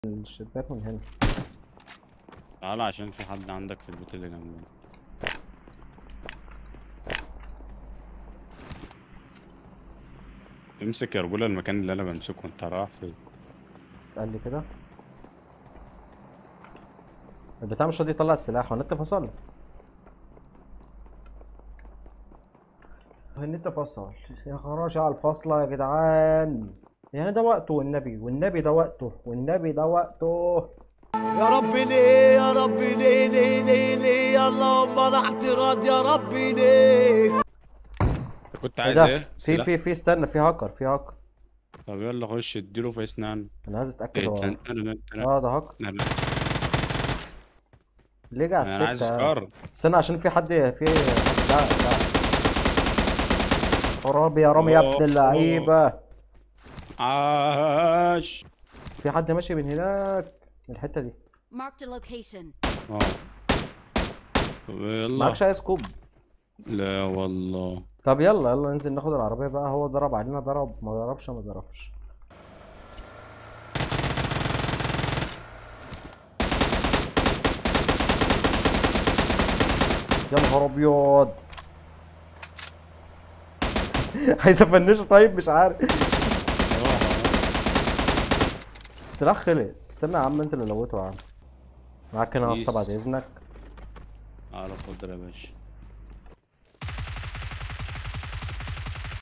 الشباك من هنا تعالى عشان في حد عندك في البيت اللي جنبنا امسك يا رجولة المكان اللي انا بمسكه انت رايح فين قال لي كده البتاع مش راضي يطلع السلاح والنت فصل النت فصل يا خراج على الفصلة يا جدعان يعني ده وقته والنبي والنبي ده وقته والنبي ده وقته يا رب ليه يا رب ليه ليه ليه ليه اللهم انا اعتراض يا رب ليه انت كنت ايه عايز ده ايه في سلاح؟ في في استنى في هاكر في هاكر طب يلا خش اديله فيس نان انا عايز اتاكد ايه هو تن- تن- تن- اه ده هاكر تن- ليه جه على انا عايز السكه سكار استنى عشان في حد في لا لا خرابي يا رامي يا أوه، ابن اللعيبه عاش في حد ماشي من هناك من الحته دي Marked a location. اه طب يلا معكش اي سكوب لا والله طب يلا يلا ننزل ناخد العربيه بقى هو ضرب علينا ضرب ما ضربش ما ضربش يا نهار ابيض عايز افنشه طيب مش عارف السلاح خلص استنى يا عم انزل الوته يا عم معاك هنا يا اسطى بيس. بعد اذنك على قدر يا باشا